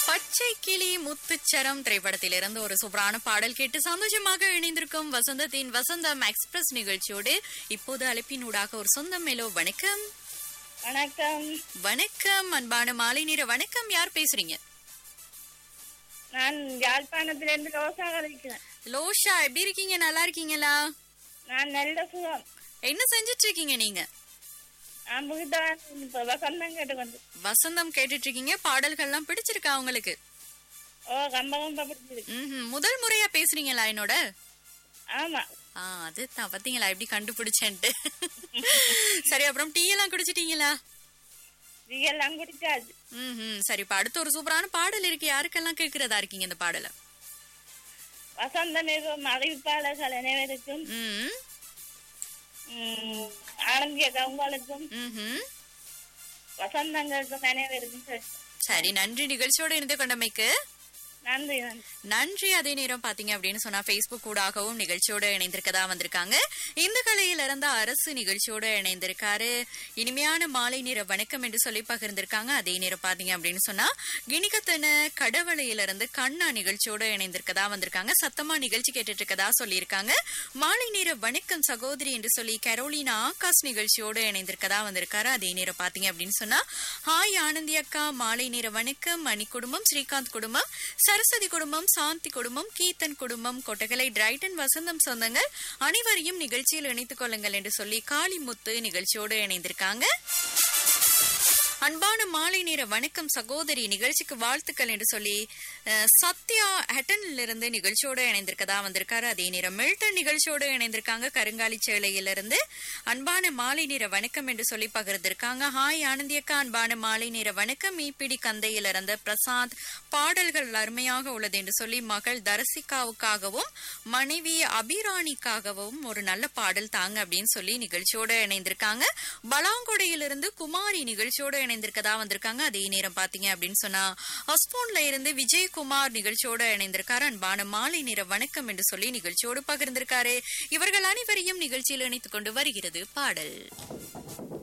பச்சை கிளி முத்துச்சரம் திரைப்படத்திலிருந்து ஒரு சூப்பரான பாடல் கேட்டு சந்தோஷமாக இணைந்திருக்கும் வசந்தத்தின் வசந்தம் எக்ஸ்பிரஸ் நிகழ்ச்சியோடு இப்போது அழைப்பினூடாக ஒரு சொந்தம் மேலோ வணக்கம் வணக்கம் வணக்கம் அன்பான மாலை நேர வணக்கம் யார் பேசுறீங்க நான் யாழ்ப்பாணத்திலிருந்து ரோசா கழிக்கிறேன் லோஷா எப்படி இருக்கீங்க நல்லா இருக்கீங்களா நான் நல்ல சுகம் என்ன செஞ்சிட்டு இருக்கீங்க நீங்க நான் புகிட்ட இப்ப வசந்தம் கேட்டுக்கொண்டு வசந்தம் கேட்டுட்டு இருக்கீங்க பாடல்கள்லாம் பிடிச்சிருக்கா உங்களுக்கு ஓ கம்ப கம்ப பிடிச்சிருக்கு ம்ஹும். முதல் முறையா பேசுறீங்களா என்னோட ஆமா ஆ அதுதான் பாத்தீங்களா எப்படி கண்டுபிடிச்சேன்ட்டு சரி அப்புறம் டீ எல்லாம் குடிச்சிட்டீங்களா எல்லாம் குடிச்சாச்சு ம் சரி இப்ப அடுத்து ஒரு சூப்பரான பாடல் இருக்கு யாருக்கெல்லாம் கேக்குறதா இருக்கீங்க இந்த பாடலை வசந்தம் மிகவும் அறிவிப்பாளர்கள் அனைவருக்கும் ம் ம், ஆனந்திய கவுங்களுக்கும் ம்ஹும். வசந்தங்களுக்கும் அனைவருக்கும் சரி. சரி நன்றி நிகழ்ச்சியோட இணைந்து கொண்டமைக்கு நன்றி நன்றி நன்றி அதே நேரம் பாத்தீங்க அப்படின்னு சொன்னா Facebook ஊடாகவும் நிகழ்ச்சியோட இணைந்திருக்கதா வந்திருக்காங்க இந்த கலையில இருந்த அரசு நிகழ்ச்சியோட இணைந்திருக்காரு இனிமையான மாலை நேர வணக்கம் என்று சொல்லி பகிர்ந்திருக்காங்க அதே நேரம் பாத்தீங்க அப்படின்னு சொன்னா கிணிகத்தன கடவளையில இருந்து கண்ணா நிகழ்ச்சியோட இணைந்திருக்கதா வந்திருக்காங்க சத்தமா நிகழ்ச்சி கேட்டுட்டு இருக்கதா சொல்லியிருக்காங்க மாலை நேர வணக்கம் சகோதரி என்று சொல்லி கரோலினா ஆகாஷ் நிகழ்ச்சியோட இணைந்திருக்கதா வந்திருக்காரு அதே நேரம் பாத்தீங்க அப்படின்னு சொன்னா ஹாய் ஆனந்தி அக்கா மாலை நேர வணக்கம் மணி குடும்பம் ஸ்ரீகாந்த் குடும்பம் சரஸ்வதி குடும்பம் சாந்தி குடும்பம் கீர்த்தன் குடும்பம் கொட்டகலை டிரைட்டன் வசந்தம் சொந்தங்கள் அனைவரையும் நிகழ்ச்சியில் இணைத்துக் கொள்ளுங்கள் என்று சொல்லி காளிமுத்து நிகழ்ச்சியோடு இணைந்திருக்காங்க அன்பான மாலை நேர வணக்கம் சகோதரி நிகழ்ச்சிக்கு வாழ்த்துக்கள் என்று சொல்லி அஹ், சத்யா ஹட்டன்ல இருந்து நிகழ்ச்சியோடு இணைந்திருக்கதா வந்திருக்காரு அதே நேரம் மில்டன் நிகழ்ச்சியோடு இணைந்திருக்காங்க கருங்காலி சேலையிலிருந்து அன்பான மாலை நேர வணக்கம் என்று சொல்லி பகிர்ந்திருக்காங்க ஹாய் ஆனந்தியக்கா அன்பான மாலை நேர வணக்கம் மீப்பிடி கந்தையிலிருந்து பிரசாத் பாடல்கள் அருமையாக உள்ளது என்று சொல்லி மகள் தரசிகாவுக்காகவும் மனைவி அபிராணிக்காகவும் ஒரு நல்ல பாடல் தாங்க அப்படின்னு சொல்லி நிகழ்ச்சியோட இணைந்திருக்காங்க பலாங்குடையிலிருந்து குமாரி நிகழ்ச்சியோட இணைந்திருக்கதா வந்திருக்காங்க அதே நேரம் பாத்தீங்க அப்படின்னு சொன்னா ஹஸ்போன்ல இருந்து விஜயகுமார் நிகழ்ச்சியோட இணைந்திருக்காரு அன்பான மாலை நேர வணக்கம் என்று சொல்லி நிகழ்ச்சியோடு பகிர்ந்திருக்காரு இவர்கள் அனைவரையும் நிகழ்ச்சியில் இணைத்துக் கொண்டு வருகிறது பாடல்